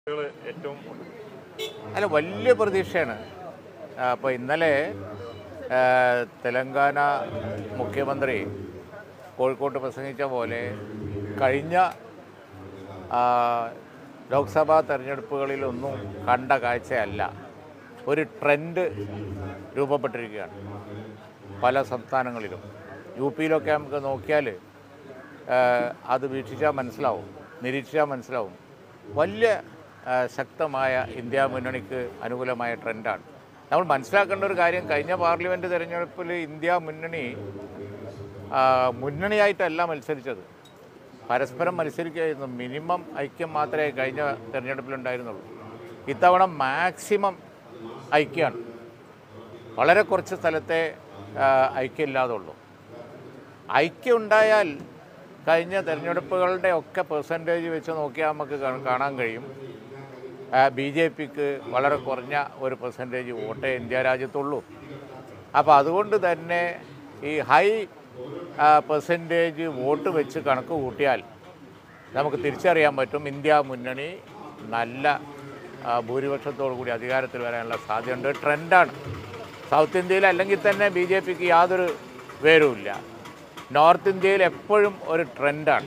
ഏറ്റവും അല്ല വലിയ പ്രതീക്ഷയാണ് അപ്പോൾ ഇന്നലെ ആ, തെലങ്കാന മുഖ്യമന്ത്രി കോഴിക്കോട്ട് പ്രസംഗിച്ച പോലെ കഴിഞ്ഞ ആ, ലോക്സഭാ തെരഞ്ഞെടുപ്പുകളിലൊന്നും കണ്ട കാഴ്ചയല്ല ഒരു ട്രെൻഡ് രൂപപ്പെട്ടിരിക്കുകയാണ് പല സംസ്ഥാനങ്ങളിലും യു പിയിലൊക്കെ നമുക്ക് നോക്കിയാൽ അത് വീക്ഷിച്ചാൽ മനസ്സിലാവും നിരീക്ഷിച്ചാൽ മനസ്സിലാവും വലിയ ആ, ശക്തമായ ഇന്ത്യ മുന്നണിക്ക് അനുകൂലമായ ട്രെൻഡാണ് നമ്മൾ മനസ്സിലാക്കേണ്ട ഒരു കാര്യം കഴിഞ്ഞ പാർലമെൻറ്റ് തിരഞ്ഞെടുപ്പിൽ ഇന്ത്യ മുന്നണി ആ, മുന്നണിയായിട്ടല്ല മത്സരിച്ചത് പരസ്പരം മത്സരിക്കുകയായിരുന്നു മിനിമം ഐക്യം മാത്രമേ കഴിഞ്ഞ തിരഞ്ഞെടുപ്പിലുണ്ടായിരുന്നുള്ളൂ ഇത്തവണ മാക്സിമം ഐക്യമാണ് വളരെ കുറച്ച് സ്ഥലത്തെ ആ, ഐക്യമില്ലാതുള്ളൂ ഐക്യം ഉണ്ടായാൽ കഴിഞ്ഞ തെരഞ്ഞെടുപ്പുകളുടെ ഒക്കെ പെർസെൻറ്റേജ് വെച്ച് നോക്കിയാൽ നമുക്ക് കാ- കാണാൻ കഴിയും ബി ജെ പിക്ക് വളരെ കുറഞ്ഞ ഒരു പെർസെൻറ്റേജ് വോട്ടേ ഇന്ത്യ രാജ്യത്തുള്ളൂ അപ്പോൾ അതുകൊണ്ട് തന്നെ ഈ ഹൈ പെർസെൻറ്റേജ് വോട്ട് വെച്ച് കണക്ക് കൂട്ടിയാൽ നമുക്ക് തിരിച്ചറിയാൻ പറ്റും ഇന്ത്യ മുന്നണി നല്ല ആ, ഭൂരിപക്ഷത്തോടു കൂടി അധികാരത്തിൽ വരാനുള്ള സാധ്യതയുണ്ട് ട്രെൻഡാണ് സൗത്ത് ഇന്ത്യയിൽ അല്ലെങ്കിൽ തന്നെ ബി ജെ പിക്ക് യാതൊരു വേരുമില്ല നോർത്ത് ഇന്ത്യയിൽ എപ്പോഴും ഒരു ട്രെൻഡാണ്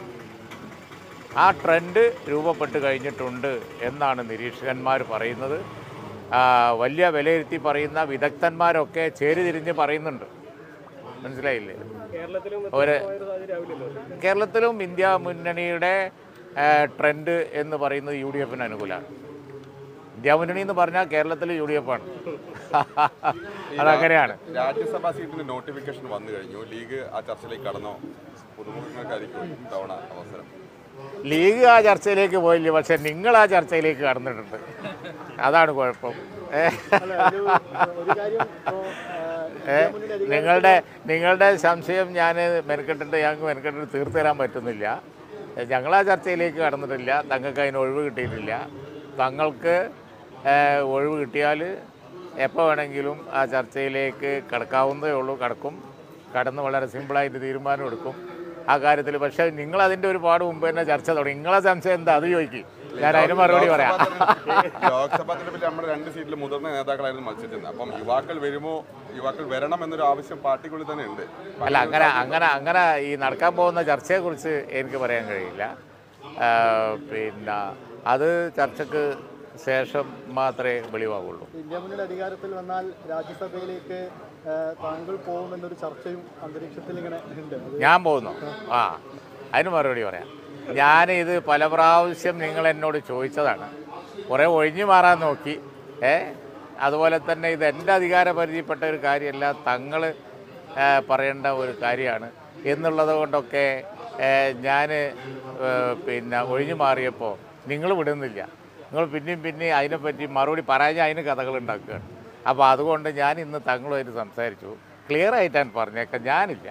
ആ ട്രെൻഡ് രൂപപ്പെട്ട് കഴിഞ്ഞിട്ടുണ്ട് എന്നാണ് നിരീക്ഷകന്മാർ പറയുന്നത് ആ, വലിയ വിലയിരുത്തി പറയുന്ന വിദഗ്ധന്മാരൊക്കെ ചേരിതിരിഞ്ഞ് പറയുന്നുണ്ട് മനസ്സിലായില്ലേ ഒരു കേരളത്തിലും ഇന്ത്യ മുന്നണിയുടെ ആ, ട്രെൻഡ് എന്ന് പറയുന്നത് യു ഡി എഫിന് അനുകൂലമാണ് ഇന്ത്യ മുന്നണി എന്ന് പറഞ്ഞാൽ കേരളത്തിൽ യു ഡി എഫ് ആണ് അതങ്ങനെയാണ് രാജ്യസഭാ സീറ്റിന് നോട്ടിഫിക്കേഷൻ വന്നു കഴിഞ്ഞു ലീഗ് ആ ചർച്ചയിലേക്ക് കടന്നോ പുതുമുഖങ്ങൾക്കായിരിക്കും ഇത്തവണ അവസരം ലീഗ് ആ ചർച്ചയിലേക്ക് പോയില്ല പക്ഷെ നിങ്ങൾ ആ ചർച്ചയിലേക്ക് കടന്നിട്ടുണ്ട് അതാണ് കുഴപ്പം ഏ? ഒരു കാര്യം ഇപ്പോ, ആ, ഏ? നിങ്ങളുടെ നിങ്ങളുടെ സംശയം ഞാൻ മെനക്കെട്ടിട്ട് ഞങ്ങൾക്ക് മെനക്കെട്ടിട്ട് തീർത്തു തരാൻ പറ്റുന്നില്ല ഞങ്ങൾ ആ ചർച്ചയിലേക്ക് കടന്നിട്ടില്ല തങ്ങൾക്ക് അതിന് ഒഴിവ് കിട്ടിയിട്ടില്ല തങ്ങൾക്ക് ഏ, ഒഴിവ് കിട്ടിയാൽ എപ്പോൾ വേണമെങ്കിലും ആ ചർച്ചയിലേക്ക് കടക്കാവുന്നതേ ഉള്ളൂ കടക്കും കടന്ന് വളരെ സിമ്പിളായിട്ട് തീരുമാനം എടുക്കും ആ കാര്യത്തിൽ പക്ഷേ നിങ്ങൾ അതിൻ്റെ ഒരുപാട് മുമ്പ് തന്നെ ചർച്ച തുടങ്ങി നിങ്ങളെ സംശയം എന്താ അത് ചോദിക്കും ഞാൻ അതിന് മറുപടി പറയാം ലോക്സഭാ തെരഞ്ഞെടുപ്പിൽ നമ്മുടെ രണ്ട് സീറ്റിൽ മുതിർന്ന നേതാക്കളായിരുന്നു മത്സരിച്ചിരുന്നത് അപ്പം യുവാക്കൾ വരുമോ യുവാക്കൾ വരണം എന്നൊരു ആവശ്യം പാർട്ടിക്കുള്ളിൽ തന്നെ ഉണ്ട് അല്ല അങ്ങനെ അങ്ങനെ അങ്ങനെ ഈ നടക്കാൻ പോകുന്ന ചർച്ചയെക്കുറിച്ച് എനിക്ക് പറയാൻ കഴിയില്ല ആ, പിന്നെ അത് ചർച്ചയ്ക്ക് ശേഷം മാത്രമേ വെളിവാകുള്ളൂ ഇന്ത്യ മുന്നണി അധികാരത്തിൽ വന്നാൽ രാജ്യസഭയിലേക്ക് ആ, താങ്കൾ പോകുമെന്നൊരു ചർച്ചയും അന്തരീക്ഷത്തിൽ ഇങ്ങനെ ഉണ്ട് അത് ഞാൻ പോകുന്നു ആ അതിന് മറുപടി പറയാം ഞാൻ ഇത് പല പ്രാവശ്യം നിങ്ങൾ എന്നോട് ചോദിച്ചതാണ് കുറേ ഒഴിഞ്ഞു മാറാൻ നോക്കി ഏ അതുപോലെ തന്നെ ഇത് എൻ്റെ അധികാരപരിധിപ്പെട്ട ഒരു കാര്യമല്ല തങ്ങൾ പറയേണ്ട ഒരു കാര്യമാണ് എന്നുള്ളത് കൊണ്ടൊക്കെ ഞാൻ പിന്നെ ഒഴിഞ്ഞു മാറിയപ്പോൾ നിങ്ങൾ വിടുന്നില്ല നിങ്ങൾ പിന്നെയും പിന്നെയും അതിനെപ്പറ്റി മറുപടി പറയാൻ അതിന് കഥകൾ ഉണ്ടാക്കുകയാണ് അപ്പോൾ അതുകൊണ്ട് ഞാൻ ഇന്ന് തങ്ങളുമായിട്ട് സംസാരിച്ചു ക്ലിയർ ആയിട്ടാണ് പറഞ്ഞേക്കാം ഞാനില്ല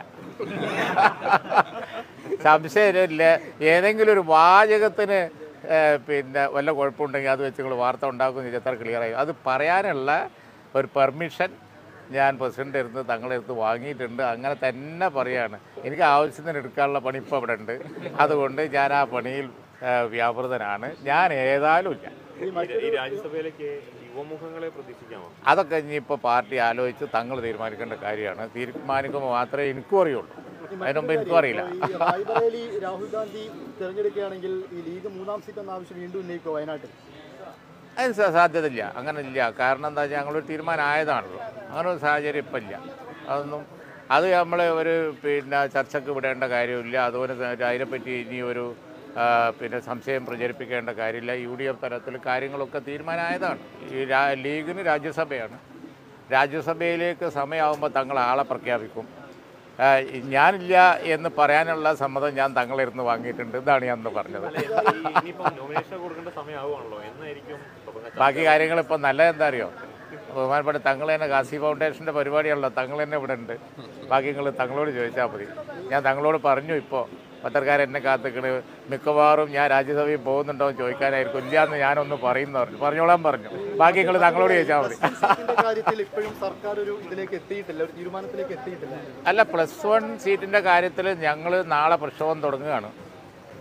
സംശയമില്ല ഏതെങ്കിലും ഒരു വാചകത്തിന് ഏഹ്, പിന്നെ വല്ല കുഴപ്പമുണ്ടെങ്കിൽ അത് വെച്ച് നിങ്ങൾ വാർത്ത ഉണ്ടാക്കും എത്ര ക്ലിയറായി അത് പറയാനുള്ള ഒരു പെർമിഷൻ ഞാൻ പ്രസിഡൻ്റ് അടുത്ത് തങ്ങളുടെ അടുത്ത് വാങ്ങിയിട്ടുണ്ട് അങ്ങനെ തന്നെ പറയാണ് എനിക്ക് ആവശ്യത്തിന് എടുക്കാനുള്ള പണി ഇപ്പോൾ ഇവിടെ ഉണ്ട് അതുകൊണ്ട് ഞാൻ ആ പണിയിൽ ഏഹ്, വ്യാപൃതനാണ് ഞാൻ ഏതായാലും ഇല്ല ഈ രാജ്യസഭയിലേക്ക് യുവമുഖങ്ങളെ പ്രതീക്ഷിക്കാമോ അതൊക്കെ ഇനിയിപ്പോൾ പാർട്ടി ആലോചിച്ച് തങ്ങൾ തീരുമാനിക്കേണ്ട കാര്യമാണ് തീരുമാനിക്കുമ്പോൾ മാത്രമേ എനിക്കും അറിയുള്ളൂ അതിനുമുമ്പ് എനിക്കും അറിയില്ല ഈ റായ്ബറേലി രാഹുൽ ഗാന്ധി തിരഞ്ഞെടുക്കുകയാണെങ്കിൽ ഈ ലീഗ് മൂന്നാം സീറ്റ് എന്ന ആവശ്യം വീണ്ടും ഉന്നയിക്കുക വയനാട്ടിൽ അതിന് സ- സാധ്യതയില്ല അങ്ങനെ ഇല്ല കാരണം എന്താ വെച്ചാൽ ഞങ്ങളൊരു തീരുമാനം ആയതാണല്ലോ അങ്ങനെ ഒരു സാഹചര്യം ഇപ്പം ഇല്ല അതൊന്നും അത് നമ്മൾ ഒരു പിന്നെ ചർച്ചയ്ക്ക് വിടേണ്ട കാര്യമില്ല അതുപോലെ തന്നെ അതിനെപ്പറ്റി ഇനി ഒരു ആ, പിന്നെ സംശയം പ്രചരിപ്പിക്കേണ്ട കാര്യമില്ല യു ഡി എഫ് തലത്തിൽ കാര്യങ്ങളൊക്കെ തീരുമാനമായതാണ് ഈ രാ- ലീഗിന് രാജ്യസഭയാണ് രാജ്യസഭയിലേക്ക് സമയമാകുമ്പോൾ തങ്ങൾ ആളെ പ്രഖ്യാപിക്കും ആ, ഞാനില്ല എന്ന് പറയാനുള്ള സമ്മതം ഞാൻ തങ്ങളിരുന്ന് വാങ്ങിയിട്ടുണ്ട് ഇതാണ് ഞാൻ അന്ന് പറഞ്ഞത് ഇനിയിപ്പം നോമിനേഷൻ കൊടുക്കേണ്ട സമയമാവുകയാണല്ലോ എന്നായിരിക്കും ഇപ്പൊ ബാക്കി കാര്യങ്ങൾ ഇപ്പം നല്ലത് എന്താ അറിയോ ബഹുമാനപ്പെട്ട തങ്ങൾ തന്നെ കാസി ഫൗണ്ടേഷൻ്റെ പരിപാടിയാണല്ലോ തങ്ങൾ തന്നെ ഇവിടെ ഉണ്ട് ബാക്കി നിങ്ങൾ തങ്ങളോട് ചോദിച്ചാൽ മതി ഞാൻ തങ്ങളോട് പറഞ്ഞു ഇപ്പോൾ പത്രക്കാരൻ എന്നെ കാത്തിക്കണ് മിക്കവാറും ഞാൻ രാജ്യസഭയിൽ പോകുന്നുണ്ടോ എന്ന് ചോദിക്കാനായിരിക്കും ഇല്ല എന്ന് ഞാനൊന്ന് പറയുന്നു പറഞ്ഞു പറഞ്ഞോളാൻ പറഞ്ഞു ബാക്കി നിങ്ങൾ തങ്ങളോട് ചോദിച്ചാൽ മതി സീറ്റിന്റെ കാര്യത്തിൽ ഇപ്പോഴും സർക്കാർ ഒരു ഇതിലേക്ക് എത്തിയിട്ടില്ല ഒരു തീരുമാനത്തിലേക്ക് എത്തിയിട്ടില്ല അല്ല പ്ലസ് വൺ സീറ്റിൻ്റെ കാര്യത്തിൽ ഞങ്ങൾ നാളെ പ്രക്ഷോഭം തുടങ്ങുകയാണ്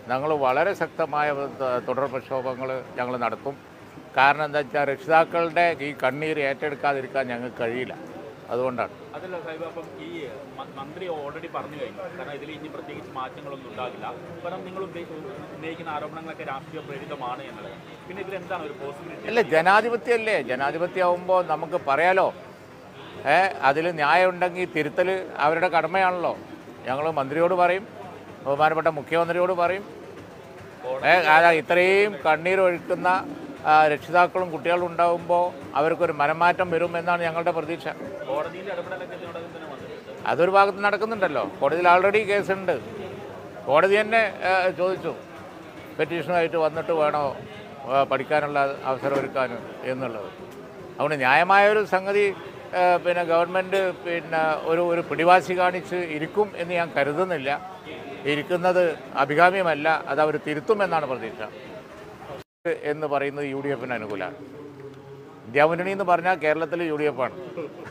ഞങ്ങൾ വളരെ ശക്തമായ ത- തുടർ പ്രക്ഷോഭങ്ങൾ ഞങ്ങൾ നടത്തും കാരണം എന്താ വെച്ചാൽ രക്ഷിതാക്കളുടെ ഈ കണ്ണീർ ഏറ്റെടുക്കാതിരിക്കാൻ ഞങ്ങൾക്ക് കഴിയില്ല അതുകൊണ്ടാണ് അതല്ല സാഹിബ് അപ്പം ഈ മ- മന്ത്രി ഓൾറെഡി പറഞ്ഞു കഴിഞ്ഞു കാരണം ഇതിൽ ഇനി പ്രത്യേകിച്ച് മാറ്റങ്ങളൊന്നും ഉണ്ടാകില്ല കാരണം നിങ്ങൾ ഉദ്ദേശി- ഉന്നയിക്കുന്ന ആരോപണങ്ങളൊക്കെ രാഷ്ട്രീയ പ്രേരിതമാണ് എന്നുള്ളത് പിന്നെ ഇതിൽ എന്താണ് ഒരു പോസിബിലിറ്റി അല്ല ജനാധിപത്യമല്ലേ ജനാധിപത്യമാകുമ്പോൾ നമുക്ക് പറയാലോ ഏ അതിൽ ന്യായമുണ്ടെങ്കിൽ തിരുത്തൽ അവരുടെ കടമയാണല്ലോ ഞങ്ങൾ മന്ത്രിയോട് പറയും ബഹുമാനപ്പെട്ട മുഖ്യമന്ത്രിയോട് പറയും ഏ അതാ ഇത്രയും കണ്ണീരൊഴുക്കുന്ന ആ, രക്ഷിതാക്കളും കുട്ടികളും ഉണ്ടാകുമ്പോൾ അവർക്കൊരു മനമാറ്റം വരും എന്നാണ് ഞങ്ങളുടെ പ്രതീക്ഷ കോടതിയുടെ ഇടപെടലൊക്കെ ഇതിനോടകം തന്നെ വന്നിട്ടുണ്ട് അതൊരു ഭാഗത്ത് നടക്കുന്നുണ്ടല്ലോ കോടതിയിൽ ആൾറെഡി കേസുണ്ട് കോടതി തന്നെ ഏ, ചോദിച്ചു പെറ്റീഷനുമായിട്ട് വന്നിട്ട് വേണോ ഏ, പഠിക്കാനുള്ള അവസരം ഒരുക്കാൻ എന്നുള്ളത് അതുകൊണ്ട് ന്യായമായ ഒരു സംഗതി ഏ, പിന്നെ ഗവൺമെൻറ് പിന്നെ ഒരു ഒരു പിടിവാശി കാണിച്ച് ഇരിക്കും എന്ന് ഞാൻ കരുതുന്നില്ല ഇരിക്കുന്നത് അഭികാമ്യമല്ല അത് അവർ തിരുത്തുമെന്നാണ് പ്രതീക്ഷ എന്ന് പറയുന്നത് യു ഡി എഫിന് അനുകൂലമാണ് ഇന്ത്യ മുന്നണി എന്ന് പറഞ്ഞാൽ കേരളത്തിൽ യു ഡി എഫ് ആണ്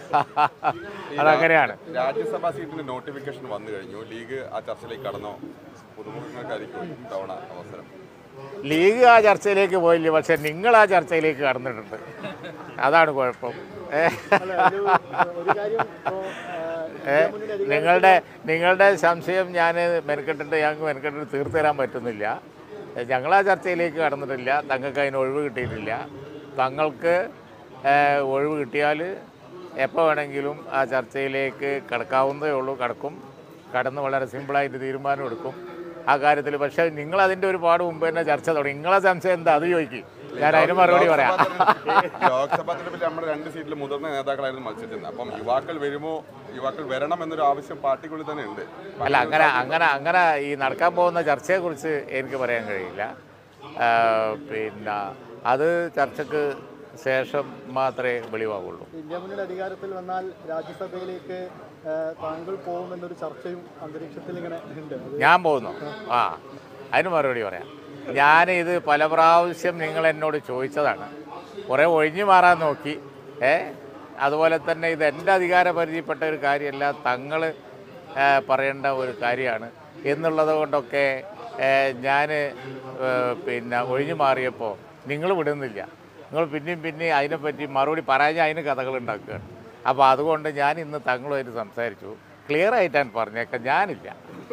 അതങ്ങനെയാണ് രാജ്യസഭാ സീറ്റിന്റെ നോട്ടിഫിക്കേഷൻ വന്നു കഴിഞ്ഞു ലീഗ് ആ ചർച്ചയിലേക്ക് കടന്നോ പുതുമുഖങ്ങൾക്കായിരിക്കും ഇത്തവണ അവസരം ലീഗ് ആ ചർച്ചയിലേക്ക് പോയില്ല പക്ഷെ നിങ്ങൾ ആ ചർച്ചയിലേക്ക് കടന്നിട്ടുണ്ട് അതാണ് കുഴപ്പം ഏ, അല്ല ഒരു ഒരു കാര്യം ഇപ്പോ ഏ, ഇന്ത്യ മുന്നണി അധികാരത്തിൽ നിങ്ങളുടെ നിങ്ങളുടെ സംശയം ഞാൻ മെനക്കെട്ടിട്ട് ഞങ്ങൾക്ക് മെനക്കെട്ടിട്ട് തീർത്തു തരാൻ പറ്റുന്നില്ല ഞങ്ങൾ ആ ചർച്ചയിലേക്ക് കടന്നിട്ടില്ല തങ്ങൾക്ക് അതിന് ഒഴിവ് കിട്ടിയിട്ടില്ല തങ്ങൾക്ക് ഏ, ഒഴിവ് കിട്ടിയാൽ എപ്പോൾ വേണമെങ്കിലും ആ ചർച്ചയിലേക്ക് കടക്കാവുന്നതേ ഉള്ളൂ കടക്കും കടന്ന് വളരെ സിമ്പിളായിട്ട് തീരുമാനം എടുക്കും ആ കാര്യത്തിൽ പക്ഷേ നിങ്ങൾ അതിൻ്റെ ഒരുപാട് മുമ്പ് തന്നെ ചർച്ച തുടങ്ങി നിങ്ങളെ സംശയം എന്താ അത് ചോദിക്കും ഞാൻ അതിന് മറുപടി പറയാം ലോക്സഭാ തെരഞ്ഞെടുപ്പിൽ നമ്മുടെ രണ്ട് സീറ്റിൽ മുതിർന്ന നേതാക്കളായിരുന്നു മത്സരിച്ചിരുന്നത് അപ്പം യുവാക്കൾ വരുമോ യുവാക്കൾ വരണം എന്നൊരു ആവശ്യം പാർട്ടിക്കുള്ളിൽ തന്നെ ഉണ്ട് അല്ല അങ്ങനെ അങ്ങനെ അങ്ങനെ ഈ നടക്കാൻ പോകുന്ന ചർച്ചയെക്കുറിച്ച് എനിക്ക് പറയാൻ കഴിയില്ല ആ, പിന്നെ അത് ചർച്ചയ്ക്ക് ശേഷം മാത്രമേ വെളിവാകുള്ളൂ ഇന്ത്യ മുന്നണി അധികാരത്തിൽ വന്നാൽ രാജ്യസഭയിലേക്ക് ആ, താങ്കൾ പോകുമെന്നൊരു ചർച്ചയും അന്തരീക്ഷത്തിൽ ഇങ്ങനെ ഉണ്ട് അത് ഞാൻ പോകുന്നു ആ അതിന് മറുപടി പറയാം ഞാൻ ഇത് പല പ്രാവശ്യം നിങ്ങൾ എന്നോട് ചോദിച്ചതാണ് കുറേ ഒഴിഞ്ഞു മാറാൻ നോക്കി ഏ അതുപോലെ തന്നെ ഇത് എൻ്റെ അധികാര പരിധിപ്പെട്ട ഒരു കാര്യമല്ല തങ്ങൾ പറയേണ്ട ഒരു കാര്യമാണ് എന്നുള്ളത് കൊണ്ടൊക്കെ ഞാൻ പിന്നെ ഒഴിഞ്ഞു മാറിയപ്പോൾ നിങ്ങൾ വിടുന്നില്ല നിങ്ങൾ പിന്നെയും പിന്നെയും അതിനെപ്പറ്റി മറുപടി പറയാൻ അതിന് കഥകൾ ഉണ്ടാക്കുകയാണ് അപ്പോൾ അതുകൊണ്ട് ഞാൻ ഇന്ന് തങ്ങളുമായിട്ട് സംസാരിച്ചു ക്ലിയർ ആയിട്ടാണ് പറഞ്ഞേക്കാം ഞാനില്ല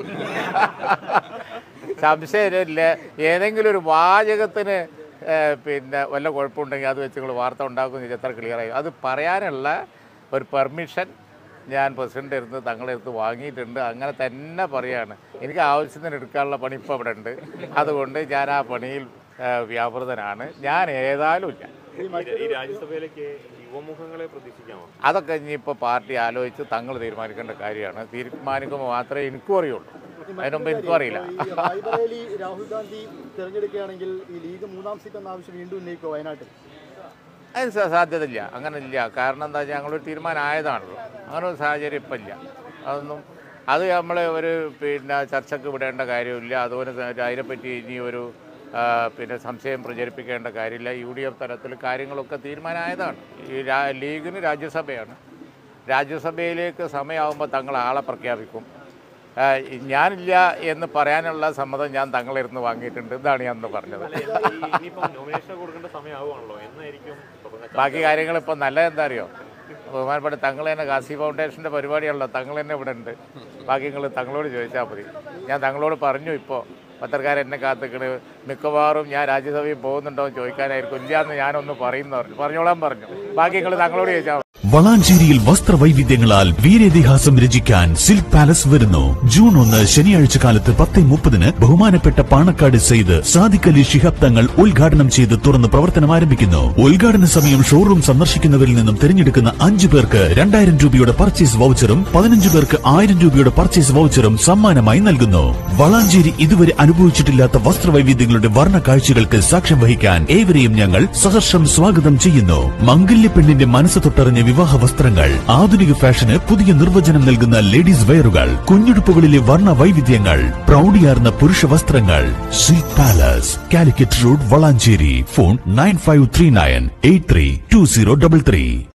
സംശയമില്ല ഏതെങ്കിലും ഒരു വാചകത്തിന് ഏഹ്, പിന്നെ വല്ല കുഴപ്പമുണ്ടെങ്കിൽ അത് വെച്ച് നിങ്ങൾ വാർത്ത ഉണ്ടാക്കുമെന്ന് എത്ര ക്ലിയറായി അത് പറയാനുള്ള ഒരു പെർമിഷൻ ഞാൻ പ്രസിഡൻ്റ് അടുത്ത് തങ്ങളുടെ അടുത്ത് വാങ്ങിയിട്ടുണ്ട് അങ്ങനെ തന്നെ പറയാണ് എനിക്ക് ആവശ്യത്തിന് എടുക്കാനുള്ള പണി ഇപ്പോൾ അവിടെ ഉണ്ട് അതുകൊണ്ട് ഞാൻ ആ പണിയിൽ ഏഹ്, വ്യാപൃതനാണ് ഞാൻ ഏതായാലും ഇല്ല ഈ- ഈ രാജ്യസഭയിലേക്ക് യുവമുഖങ്ങളെ പ്രതീക്ഷിക്കാമോ അതൊക്കെ ഇനിയിപ്പോൾ പാർട്ടി ആലോചിച്ച് തങ്ങൾ തീരുമാനിക്കേണ്ട കാര്യമാണ് തീരുമാനിക്കുമ്പോൾ മാത്രമേ എനിക്കും അറിയുള്ളൂ അതിനുമുമ്പ് എനിക്കും അറിയില്ല ഈ റായ്ബറേലി രാഹുൽ ഗാന്ധി തിരഞ്ഞെടുക്കുകയാണെങ്കിൽ ഈ ലീഗ് മൂന്നാം സീറ്റ് എന്ന ആവശ്യം വീണ്ടും ഉന്നയിക്കുക വയനാട്ടിൽ അതിന് സ- സാധ്യതയില്ല അങ്ങനെ ഇല്ല കാരണം എന്താ വെച്ചാൽ ഞങ്ങളൊരു തീരുമാനം ആയതാണല്ലോ അങ്ങനെ ഒരു സാഹചര്യം ഇപ്പം ഇല്ല അതൊന്നും അത് നമ്മൾ ഒരു പിന്നെ ചർച്ചയ്ക്ക് വിടേണ്ട കാര്യമില്ല അതുപോലെ തന്നെ അതിനെപ്പറ്റി ഇനി ഒരു ആ, പിന്നെ സംശയം പ്രചരിപ്പിക്കേണ്ട കാര്യമില്ല യു ഡി എഫ് തലത്തിൽ കാര്യങ്ങളൊക്കെ തീരുമാനമായതാണ് ഈ രാ- ലീഗിന് രാജ്യസഭയാണ് രാജ്യസഭയിലേക്ക് സമയമാകുമ്പോൾ തങ്ങൾ ആളെ പ്രഖ്യാപിക്കും ആ, ഞാനില്ല എന്ന് പറയാനുള്ള സമ്മതം ഞാൻ തങ്ങളിരുന്ന് വാങ്ങിയിട്ടുണ്ട് ഇതാണ് ഞാൻ ഇന്ന് പറഞ്ഞത് അല്ല ഈ ഇനിയിപ്പം നോമിനേഷൻ കൊടുക്കേണ്ട സമയമാവുകയാണല്ലോ എന്നായിരിക്കും തുടങ്ങുക? ബാക്കി കാര്യങ്ങൾ ഇപ്പം നല്ലത് എന്താ അറിയോ ബഹുമാനപ്പെട്ട തങ്ങൾ തന്നെ കാസി ഫൗണ്ടേഷൻ്റെ പരിപാടിയാണല്ലോ തങ്ങൾ തന്നെ ഇവിടെ ഉണ്ട് ബാക്കി നിങ്ങൾ തങ്ങളോട് ചോദിച്ചാൽ മതി ഞാൻ തങ്ങളോട് പറഞ്ഞു ഇപ്പോൾ പത്രക്കാരൻ എന്നെ കാത്തിക്കണ് മിക്കവാറും ഞാൻ രാജ്യസഭയിൽ പോകുന്നുണ്ടോ എന്ന് ചോദിക്കാനായിരിക്കും ഇല്ല എന്ന് ഞാനൊന്ന് പറയുന്നു പറഞ്ഞു പറഞ്ഞോളാൻ പറഞ്ഞു ബാക്കി നിങ്ങൾ തങ്ങളോട് ചോദിച്ചാൽ മതി വളാഞ്ചേരിയിൽ വസ്ത്രവൈവിധ്യങ്ങളാൽ വീരേതിഹാസം രചിക്കാൻ സിൽക്ക് പാലസ് വരുന്നു ജൂൺ ഒന്ന് ശനിയാഴ്ച കാലത്ത് പത്ത് മുപ്പതിന് ബഹുമാനപ്പെട്ട പാണക്കാട് സെയ്ത് സാദിഖ് അലി ശിഹാബ് തങ്ങൾ ഉദ്ഘാടനം ചെയ്ത് തുറന്ന് പ്രവർത്തനം ആരംഭിക്കുന്നു ഉദ്ഘാടന സമയം ഷോറൂം സന്ദർശിക്കുന്നവരിൽ നിന്നും തിരഞ്ഞെടുക്കുന്ന അഞ്ചു പേർക്ക് രണ്ടായിരം രൂപയുടെ പർച്ചേസ് വൗച്ചറും പതിനഞ്ചു പേർക്ക് ആയിരം രൂപയുടെ പർച്ചേസ് വൗച്ചറും സമ്മാനമായി നൽകുന്നു വളാഞ്ചേരി ഇതുവരെ അനുഭവിച്ചിട്ടില്ലാത്ത വസ്ത്രവൈവിധ്യങ്ങളുടെ വർണ്ണ കാഴ്ചകൾക്ക് സാക്ഷ്യം വഹിക്കാൻ ഏവരെയും ഞങ്ങൾ സഹർഷം സ്വാഗതം ചെയ്യുന്നു മംഗല്യ പെണ്ണിന്റെ മനസ്സ് തൊട്ടറിഞ്ഞ വിവാഹ വസ്ത്രങ്ങൾ ആധുനിക ഫാഷന് പുതിയ നിർവചനം നൽകുന്ന ലേഡീസ് വെയറുകൾ കുഞ്ഞുടുപ്പുകളിലെ വർണ്ണ വൈവിധ്യങ്ങൾ പ്രൗഢിയാർന്ന പുരുഷ വസ്ത്രങ്ങൾ സിൽക്ക് പാലസ് കാലിക്കറ്റ് റോഡ് വളാഞ്ചേരി phone nine five three nine eight three two zero double three